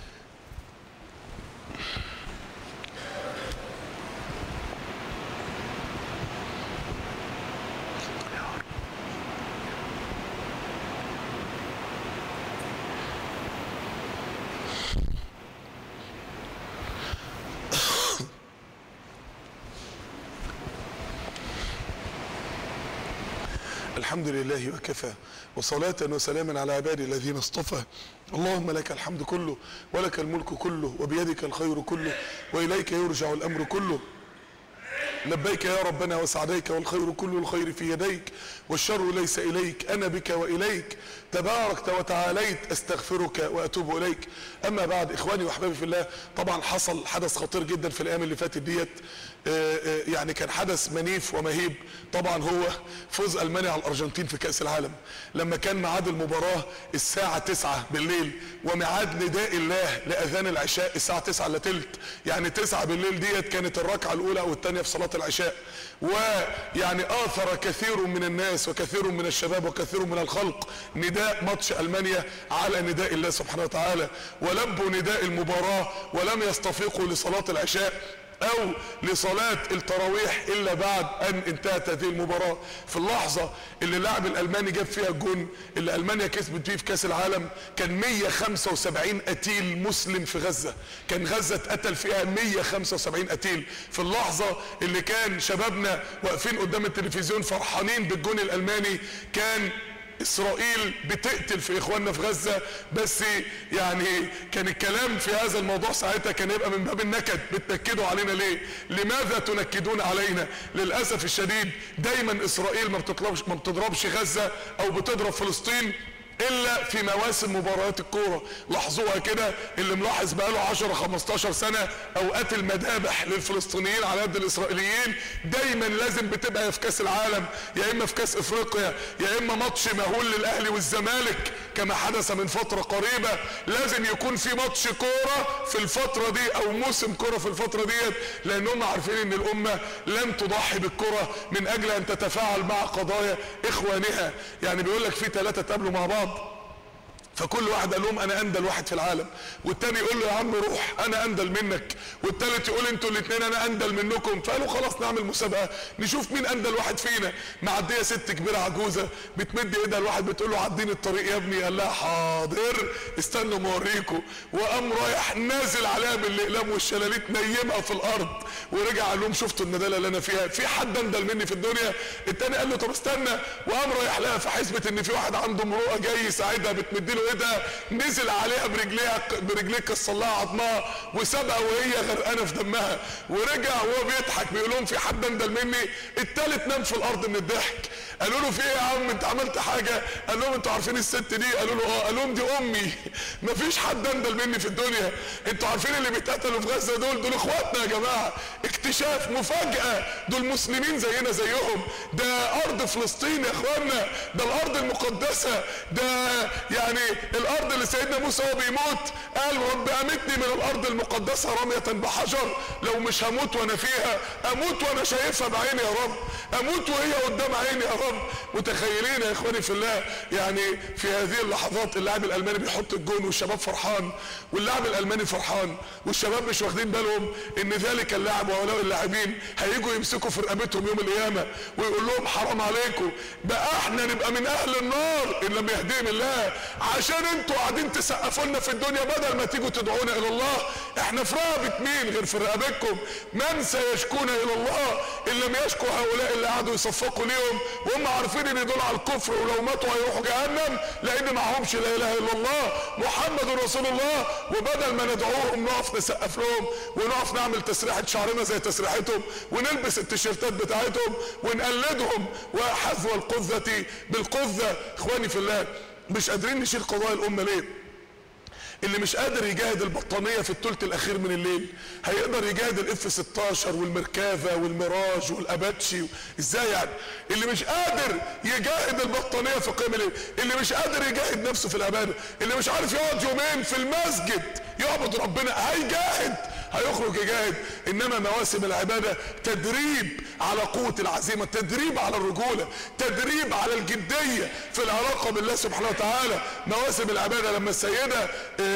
الحمد لله وكفى وصلاة وسلاما على عبادي الذين اصطفى اللهم لك الحمد كله ولك الملك كله وبيدك الخير كله وإليك يرجع الأمر كله لبيك يا ربنا وسعديك والخير كل الخير في يديك والشر ليس إليك أنا بك وإليك تباركت وتعاليت أستغفرك وأتوب إليك أما بعد إخواني وأحبابي في الله طبعا حصل حدث خطير جدا في الأيام اللي فاتت ديت يعني كان حدث منيف ومهيب طبعا هو فوز ألمانيا على الأرجنتين في كأس العالم لما كان ميعاد المباراة الساعة 9 بالليل وميعاد نداء الله لأذان العشاء الساعة 9 الا تلت يعني 9 بالليل ديت كانت الركعة الأولى أو الثانية في صلاة العشاء ويعني آثر كثير من الناس وكثير من الشباب وكثير من الخلق نداء ماتش ألمانيا على نداء الله سبحانه وتعالى ولبوا نداء المباراة ولم يستفيقوا لصلاة العشاء او لصلاة التراويح الا بعد ان انتهت هذه المباراة في اللحظة اللي اللاعب الالماني جاب فيها الجون اللي المانيا كسبت فيه في كاس العالم كان 175 قتيل مسلم في غزة كان غزة اتقتل فيها 175 قتيل في اللحظة اللي كان شبابنا واقفين قدام التلفزيون فرحانين بالجون الالماني كان اسرائيل بتقتل في اخواننا في غزة بس يعني كان الكلام في هذا الموضوع ساعتها كان يبقى من باب النكد بتنكدوا علينا ليه لماذا تنكدون علينا للأسف الشديد دايما اسرائيل ما بتطلبش ما بتضربش غزة او بتضرب فلسطين الا في مواسم مباريات الكوره لاحظوها كده اللي ملاحظ بقاله 10 15 سنه اوقات المذابح للفلسطينيين على يد الاسرائيليين دايما لازم بتبقى يا في كاس العالم يا اما في كاس افريقيا يا اما ماتش مهول للاهلي والزمالك كما حدث من فتره قريبه لازم يكون في ماتش كوره في الفتره دي او موسم كوره في الفتره ديت لان هم عارفين ان الامه لن تضحي بالكره من اجل ان تتفاعل مع قضايا اخوانها يعني بيقول لك في ثلاثه تقابلوا مع بعض فكل واحد قال لهم انا اندل واحد في العالم والتاني يقول له يا عم روح انا اندل منك والتالت يقول انتوا الاثنين انا اندل منكم فقالوا خلاص نعمل مسابقه نشوف مين اندل واحد فينا معديه ست كبيره عجوزه بتمد ايدها لواحد بتقول له عديني الطريق يا ابني قال لها حاضر استنوا موريكم وقام رايح نازل عليها بالاقلام والشلاليت نيمها في الارض ورجع قال لهم شفتوا الندالة اللي انا فيها في حد اندل مني في الدنيا التاني قال له طب استنى وقام رايح لها في حسبه ان في واحد عنده امرؤه جاي يساعدها بتمد له ايدها نزل عليها برجليها برجليه كسر لها عظمها وسابها وهي غرقانه في دمها ورجع وهو بيضحك بيقول لهم في حد اندل مني التالت نام في الارض من الضحك قالوا له في ايه يا عم انت عملت حاجه قال لهم انتوا عارفين الست دي قالوا له اه قال لهم دي امي مفيش حد اندل مني في الدنيا انتوا عارفين اللي بيتقتلوا في غزه دول دول اخواتنا يا جماعه اكتشاف مفاجاه دول مسلمين زينا زيهم ده ارض فلسطين يا اخوانا ده الارض المقدسه ده يعني الارض اللي سيدنا موسى وهو بيموت قال رب امتني من الارض المقدسه رميه بحجر لو مش هموت وانا فيها اموت وانا شايفها بعيني يا رب اموت وهي قدام عيني يا رب متخيلين يا اخواني في الله يعني في هذه اللحظات اللاعب الالماني بيحط الجون والشباب فرحان واللاعب الالماني فرحان والشباب مش واخدين بالهم ان ذلك اللاعب وهؤلاء اللاعبين هيجوا يمسكوا في رقبتهم يوم القيامه ويقول لهم حرام عليكم بقى احنا نبقى من اهل النار ان لم يهديهم الله عشان انتوا قاعدين تسقفوا لنا في الدنيا بدل ما تيجوا تدعونا الى الله احنا في رقبه مين غير في رقبتكم من سيشكون الى الله ان لم يشكوا هؤلاء اللي قعدوا يصفقوا ليهم وهم عارفين ان دول على الكفر ولو ماتوا هيروحوا جهنم لان معهمش لا اله الا الله محمد رسول الله وبدل ما ندعوهم نقف نسقف لهم ونقف نعمل تسريحه شعرنا زي تسريحتهم ونلبس التيشيرتات بتاعتهم ونقلدهم وحذو القذة بالقذة اخواني في الله مش قادرين نشيل قضايا الامه ليه اللي مش قادر يجاهد البطانية في الثلث الاخير من الليل هيقدر يجاهد الاف 16 والمركافة والميراج والاباتشي ازاي يعني اللي مش قادر يجاهد البطانية في قيام الليل اللي مش قادر يجاهد نفسه في العبادة اللي مش عارف يقعد يومين في المسجد يعبد ربنا هيجاهد هيخرج يجاهد انما مواسم العبادة تدريب على قوة العزيمة تدريب على الرجولة تدريب على الجدية في العلاقة بالله سبحانه وتعالى مواسم العبادة لما السيدة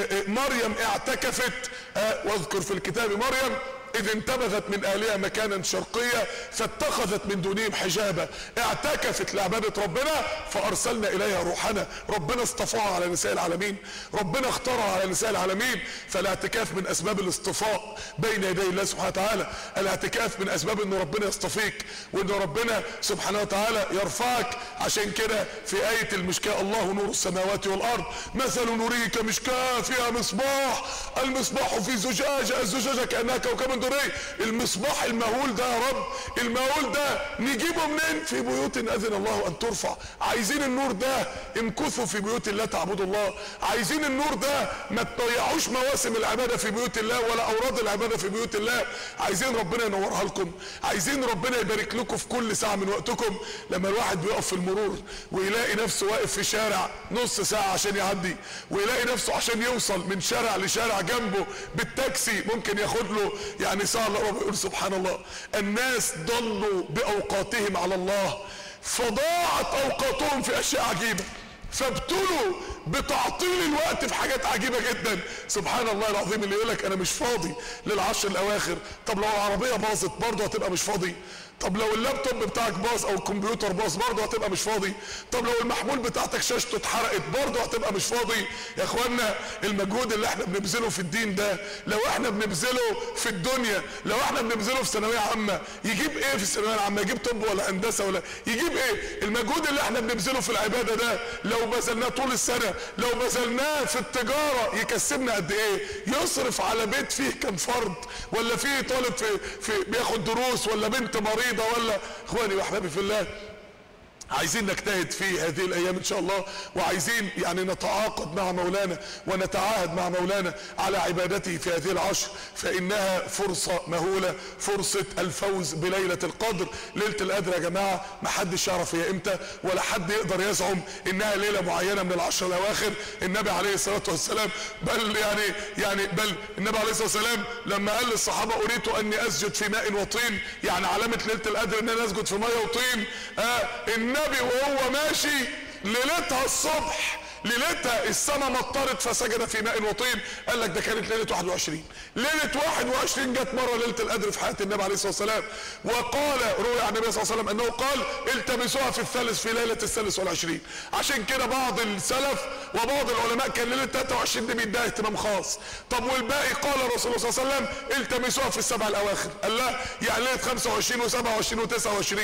مريم اعتكفت واذكر في الكتاب مريم اذ انتبذت من اهلها مكانا شرقيا فاتخذت من دونهم حجابا اعتكفت لعبادة ربنا فارسلنا اليها روحنا ربنا اصطفاها على نساء العالمين ربنا اختارها على نساء العالمين فالاعتكاف من اسباب الاصطفاء بين يدي الله سبحانه وتعالى الاعتكاف من اسباب ان ربنا يصطفيك وان ربنا سبحانه وتعالى يرفعك عشان كده في آية المشكاة الله نور السماوات والارض مثل نوره كمشكاة فيها مصباح المصباح في زجاجة الزجاجة كأنها كوكب دري المصباح المهول ده يا رب المهول ده نجيبه منين في بيوت اذن الله ان ترفع عايزين النور ده امكثوا في بيوت الله تعبدوا الله عايزين النور ده ما تضيعوش مواسم العباده في بيوت الله ولا اوراد العباده في بيوت الله عايزين ربنا ينورها لكم عايزين ربنا يبارك لكم في كل ساعه من وقتكم لما الواحد بيقف في المرور ويلاقي نفسه واقف في شارع نص ساعه عشان يعدي ويلاقي نفسه عشان يوصل من شارع لشارع جنبه بالتاكسي ممكن ياخد له يعني ساعه الا ربع يقول سبحان الله الناس ضلوا باوقاتهم على الله فضاعت اوقاتهم في اشياء عجيبه فابتلوا بتعطيل الوقت في حاجات عجيبه جدا سبحان الله العظيم اللي يقولك انا مش فاضي للعشر الاواخر طب لو العربيه باظت برضه هتبقى مش فاضي طب لو اللابتوب بتاعك باظ او الكمبيوتر باظ برضه هتبقى مش فاضي طب لو المحمول بتاعتك شاشته اتحرقت برضه هتبقى مش فاضي يا اخوانا المجهود اللي احنا بنبذله في الدين ده لو احنا بنبذله في الدنيا لو احنا بنبذله في ثانويه عامه يجيب ايه في الثانويه العامه يجيب طب ولا هندسه ولا يجيب ايه المجهود اللي احنا بنبذله في العباده ده لو بذلناه طول السنه لو بذلناه في التجاره يكسبنا قد ايه يصرف على بيت فيه كم فرد ولا فيه طالب في, في بياخد دروس ولا بنت مريضه ولا اخواني واحبابي في الله عايزين نجتهد في هذه الايام ان شاء الله وعايزين يعني نتعاقد مع مولانا ونتعاهد مع مولانا على عبادته في هذه العشر فانها فرصة مهولة فرصة الفوز بليلة القدر ليلة القدر يا جماعة ما حدش يعرف هي امتى ولا حد يقدر يزعم انها ليلة معينة من العشر الاواخر النبي عليه الصلاة والسلام بل يعني يعني بل النبي عليه الصلاة والسلام لما قال للصحابة اريد اني اسجد في ماء وطين يعني علامة ليلة القدر ان انا اسجد في ماء وطين آه النبي وهو ماشي ليلتها الصبح ليلتها السماء مطرت فسجد في ماء وطين قال لك ده كانت ليله 21 ليله 21 جت مره ليله القدر في حياه النبي عليه الصلاه والسلام وقال روي عن النبي صلى الله عليه وسلم انه قال التمسوها في الثالث في ليله الثالث والعشرين عشان كده بعض السلف وبعض العلماء كان ليله 23 دي بيديها اهتمام خاص طب والباقي قال رسول الله صلى الله عليه وسلم التمسوها في السبع الاواخر قال لا يعني ليله 25 و27 و29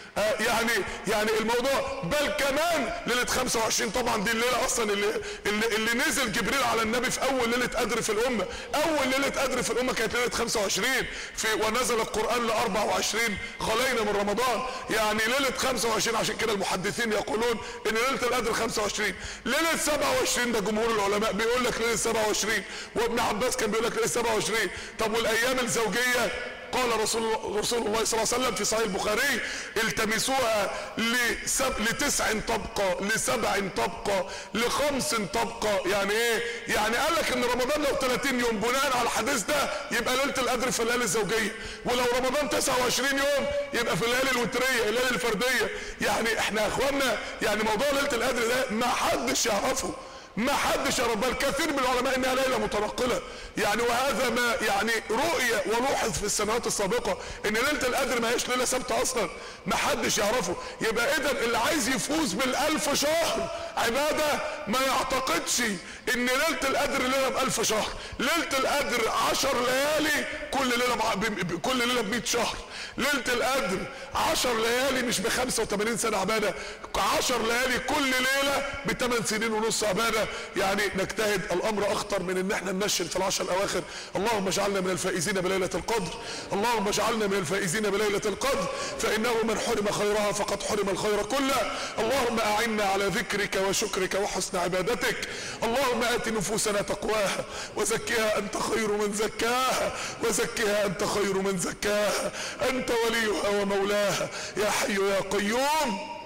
يعني يعني الموضوع بل كمان ليله 25 طبعا دي الليله اصلا اللي اللي, اللي نزل جبريل على النبي في اول ليله قدر في الامه اول ليله قدر في الامه كانت ليله 25 في ونزل القران ل 24 خلينا من رمضان يعني ليله 25 عشان كده المحدثين يقولون ان ليله القدر 25 ليله 27 ده جمهور العلماء بيقول لك ليله 27 وابن عباس كان بيقول لك ليله 27 طب والايام الزوجيه قال رسول رسول الله صلى الله عليه وسلم في صحيح البخاري التمسوها لسب لتسع طبقة لسبع طبقة لخمس طبقة يعني ايه يعني قال لك ان رمضان لو 30 يوم بناء على الحديث ده يبقى ليلة القدر في الليالي الزوجية ولو رمضان 29 يوم يبقى في الليالي الوترية الليالي الفردية يعني احنا يا اخوانا يعني موضوع ليلة القدر ده ما حدش يعرفه ما حدش يعرف بل كثير من العلماء انها ليله متنقله يعني وهذا ما يعني رؤيه ولوحظ في السنوات السابقه ان ليله القدر ما هيش ليله ثابته اصلا ما حدش يعرفه يبقى اذا اللي عايز يفوز بالالف شهر عباده ما يعتقدش ان ليله القدر ليله بألف شهر ليله القدر عشر ليالي كل ليله بع- ب- ب- كل ليله ب 100 شهر ليله القدر عشر ليالي مش ب 85 سنه عباده عشر ليالي كل ليله ب 8 سنين ونص عباده يعني نجتهد الامر اخطر من ان احنا ننشن في العشر الاواخر اللهم اجعلنا من الفائزين بليله القدر اللهم اجعلنا من الفائزين بليله القدر فانه من حرم خيرها فقد حرم الخير كله اللهم اعنا على ذكرك وشكرك وحسن عبادتك اللهم ات نفوسنا تقواها وزكها انت خير من زكاها وزكها انت خير من زكاها انت وليها ومولاها يا حي يا قيوم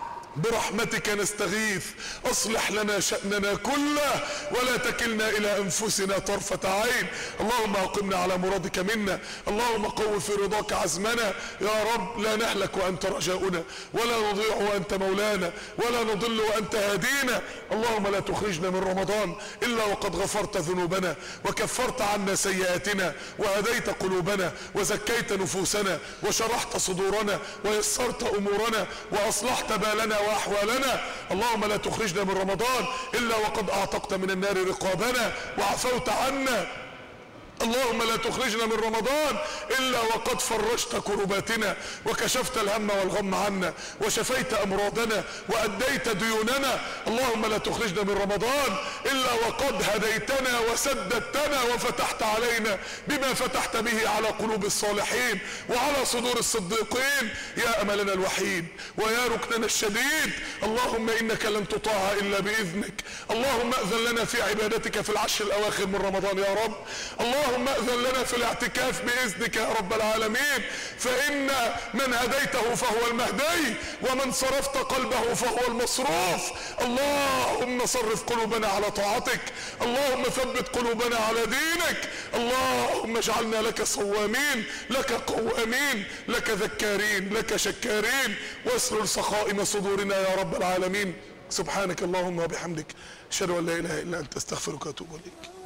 برحمتك نستغيث اصلح لنا شأننا كله ولا تكلنا الى انفسنا طرفة عين اللهم اقمنا على مرادك منا اللهم قو في رضاك عزمنا يا رب لا نهلك وانت رجاؤنا ولا نضيع وانت مولانا ولا نضل وانت هادينا اللهم لا تخرجنا من رمضان الا وقد غفرت ذنوبنا وكفرت عنا سيئاتنا وهديت قلوبنا وزكيت نفوسنا وشرحت صدورنا ويسرت امورنا واصلحت بالنا واحوالنا اللهم لا تخرجنا من رمضان الا وقد اعتقت من النار رقابنا وعفوت عنا اللهم لا تخرجنا من رمضان الا وقد فرجت كرباتنا وكشفت الهم والغم عنا وشفيت امراضنا واديت ديوننا اللهم لا تخرجنا من رمضان الا وقد هديتنا وسددتنا وفتحت علينا بما فتحت به على قلوب الصالحين وعلى صدور الصديقين يا املنا الوحيد ويا ركننا الشديد اللهم انك لن تطاع الا باذنك اللهم اذن لنا في عبادتك في العشر الاواخر من رمضان يا رب اللهم اذن لنا في الاعتكاف باذنك يا رب العالمين فان من هديته فهو المهدي ومن صرفت قلبه فهو المصروف اللهم صرف قلوبنا على طاعتك اللهم ثبت قلوبنا على دينك اللهم اجعلنا لك صوامين لك قوامين لك ذكارين لك شكارين واسرر سخائم صدورنا يا رب العالمين سبحانك اللهم وبحمدك اشهد ان لا اله الا انت استغفرك واتوب اليك